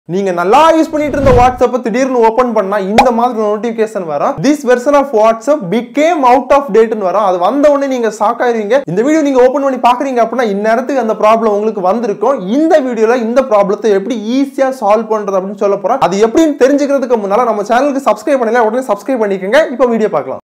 நீங்க நல்லா யூஸ் பண்ணிட்டு இருந்த வாட்ஸ்அப்பை திடீர்னு ஓபன் பண்ணா இந்த மாதிரி நோட்டிபிகேஷன் வரும் this version of WhatsApp became out of டேட்னு வரும் அது வந்த உடனே நீங்க ஷாக் ஆயிருவீங்க இந்த வீடியோ நீங்க ஓபன் பண்ணி பாக்குறீங்க அப்படின்னா இந்நேரத்துக்கு அந்த ப்ராப்ளம் உங்களுக்கு வந்திருக்கும் இந்த வீடியோல இந்த ப்ராப்ளத்தை எப்படி ஈஸியா சால்வ் பண்றது அப்படின்னு சொல்ல போறோம் அது எப்படின்னு தெரிஞ்சுக்கிறதுக்கு முன்னால நம்ம சேனலுக்கு சப்ஸ்கிரைப் பண்ணல உடனே சப்ஸ்கிரைப் பண்ணிக்கோங்க இப்போ வீடியோ பார்க்கலாம்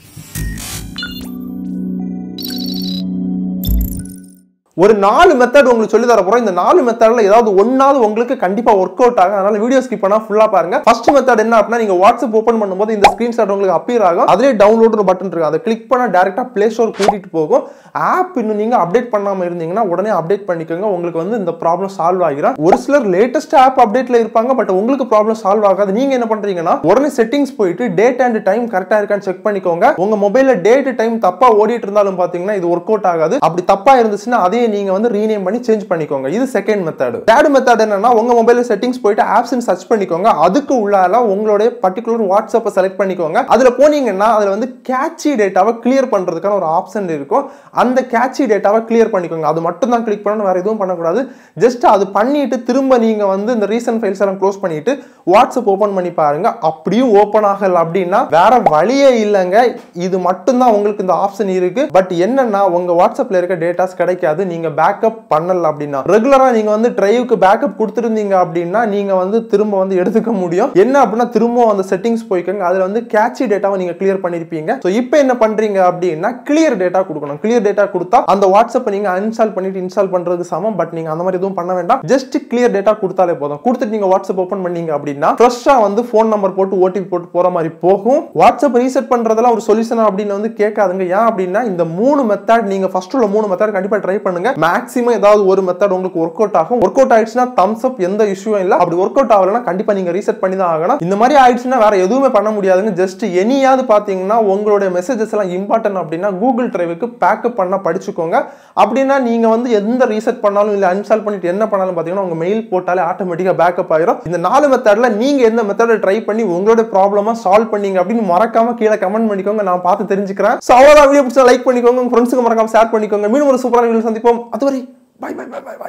ஒரு நாலு மெத்தட் உங்களுக்கு சொல்லி தர போறோம் இந்த நாலு மெத்தட்ல ஏதாவது ஒன்னாவது உங்களுக்கு கண்டிப்பா ஒர்க் அவுட் ஆகும் அதனால வீடியோ ஸ்கிப் பண்ணா ஃபுல்லா பாருங்க ஃபர்ஸ்ட் மெத்தட் என்ன அப்படின்னா நீங்க வாட்ஸ்அப் ஓபன் பண்ணும்போது இந்த ஸ்கிரீன்ஷாட் உங்களுக்கு அப்பியர் ஆகும் அதுலேயே டவுன்லோட் பட்டன் இருக்கு அதை கிளிக் பண்ணா டேரக்டா பிளே ஸ்டோர் கூட்டிட்டு போகும் ஆப் இன்னும் நீங்க அப்டேட் பண்ணாம இருந்தீங்கன்னா உடனே அப்டேட் பண்ணிக்கோங்க உங்களுக்கு வந்து இந்த ப்ராப்ளம் சால்வ் ஆகிரும் ஒரு சிலர் லேட்டஸ்ட் ஆப் அப்டேட்ல இருப்பாங்க பட் உங்களுக்கு ப்ராப்ளம் சால்வ் ஆகாது நீங்க என்ன பண்றீங்கன்னா உடனே செட்டிங்ஸ் போயிட்டு டேட் அண்ட் டைம் கரெக்டா இருக்கான்னு செக் பண்ணிக்கோங்க உங்க மொபைல்ல டேட் டைம் தப்பா ஓடிட்டு இருந்தாலும் பாத்தீங்கன்னா இது ஒர்க் அவுட் ஆகாது அப்படி தப்பா இருந்துச்சுன்னா அதையே நீங்க வந்து ரீநேம் பண்ணி சேஞ்ச் பண்ணிக்கோங்க இது செகண்ட் மெத்தட் தேர்ட் மெத்தட் என்னன்னா உங்க மொபைல்ல செட்டிங்ஸ் போயிட்டு ஆப்ஸ் சர்ச் பண்ணிக்கோங்க அதுக்கு உள்ளால உங்களுடைய பர்டிகுலர் வாட்ஸ்அப்பை செலக்ட் பண்ணிக்கோங்க அதுல போனீங்கன்னா அதுல வந்து கேட்சி டேட்டாவை கிளியர் பண்றதுக்கான ஒரு ஆப்ஷன் இருக்கும் அந்த கேட்சி டேட்டாவை கிளியர் பண்ணிக்கோங்க அது மட்டும் தான் கிளிக் பண்ணணும் வேற எதுவும் பண்ணக்கூடாது ஜஸ்ட் அது பண்ணிட்டு திரும்ப நீங்க வந்து இந்த ரீசன்ட் ஃபைல்ஸ் எல்லாம் க்ளோஸ் பண்ணிட்டு வாட்ஸ்அப் ஓபன் பண்ணி பாருங்க அப்படியும் ஓபன் ஆகல அப்படின்னா வேற வழியே இல்லைங்க இது மட்டும்தான் உங்களுக்கு இந்த ஆப்ஷன் இருக்கு பட் என்னன்னா உங்க வாட்ஸ்அப்ல இருக்க டேட்டாஸ் கிடைக்காது நீங்க பேக்கப் பண்ணல அப்படின்னா ரெகுலரா நீங்க வந்து டிரைவுக்கு பேக்கப் கொடுத்துருந்தீங்க அப்படின்னா நீங்க வந்து திரும்ப வந்து எடுத்துக்க முடியும் என்ன அப்படின்னா திரும்ப அந்த செட்டிங்ஸ் போய்க்கோங்க அதுல வந்து கேட்சி டேட்டாவை நீங்க கிளியர் பண்ணிருப்பீங்க ஸோ இப்போ என்ன பண்றீங்க அப்படின்னா கிளியர் டேட்டா கொடுக்கணும் கிளியர் டேட்டா கொடுத்தா அந்த வாட்ஸ்அப்பை நீங்க அன்ஸ்டால் பண்ணிட்டு இன்ஸ்டால் பண்றதுக்கு சமம் பட் நீங்க அந்த மாதிரி எதுவும் பண்ண வேண்டாம் ஜஸ்ட் கிளியர் டேட்டா கொடுத்தாலே போதும் கொடுத்துட்டு நீங்க வாட்ஸ்அப் ஓப்பன் பண்ணீங்க அப்படின்னா ஃப்ரெஷ்ஷா வந்து ஃபோன் நம்பர் போட்டு ஓடிபி போட்டு போற மாதிரி போகும் வாட்ஸ்அப் ரீசெட் பண்றதெல்லாம் ஒரு சொல்யூஷன் அப்படின்னு வந்து கேட்காதுங்க ஏன் அப்படின்னா இந்த மூணு மெத்தட் நீங்க ஃபர்ஸ்ட் உள்ள மூணு மெத்தட் கண்டிப்பா ட்ரை பண்ணுங்க மேக்ஸிமம் ஏதாவது ஒரு மெத்தட் உங்களுக்கு ஒர்க் அவுட் ஆகும் ஒர்க் அவுட் ஆயிடுச்சுன்னா தம்ஸ் அப் எந்த இஷ்யூவும் இல்லை அப்படி ஒர்க் அவுட் ஆகலைன்னா கண்டிப்பா நீங்க ரீசெட் பண்ணி தான் ஆகணும் இந்த மாதிரி ஆயிடுச்சுன்னா வேற எதுவுமே பண்ண முடியாதுங்க ஜஸ்ட் எனியாவது பாத்தீங்கன்னா உங்களுடைய மெசேஜஸ் எல்லாம் இம்பார்ட்டன்ட் அப்படின்னா கூகுள் டிரைவுக்கு பேக்கப் பண்ண படிச்சுக்கோங்க அப்படின்னா நீங்க வந்து எந்த ரீசெட் பண்ணாலும் இல்ல அன்ஸ்டால் பண்ணிட்டு என்ன பண்ணாலும் பாத்தீங்கன்னா உங்க மெயில் போட்டாலே ஆட்டோமேட்டிக்கா பேக்கப் ஆயிரும் இந்த நாலு மெத்தட்ல நீங்க எந்த மெத்தடை ட்ரை பண்ணி உங்களோட ப்ராப்ளமா சால்வ் பண்ணீங்க அப்படின்னு மறக்காம கீழே கமெண்ட் பண்ணிக்கோங்க நான் பார்த்து தெரிஞ்சுக்கிறேன் ஸோ அவ்வளோதான் வீடியோ பிடிச்சா லைக் பண்ணிக்கோங்க உங்க ஃப்ரெண்ட்ஸுக்கு மறக்காம ஷேர் பண்ணிக்கோங்க மீண்டும் ஒரு சூப்பரான வீடியோ சந்திப்போம் அதுவரை பை பை பை பை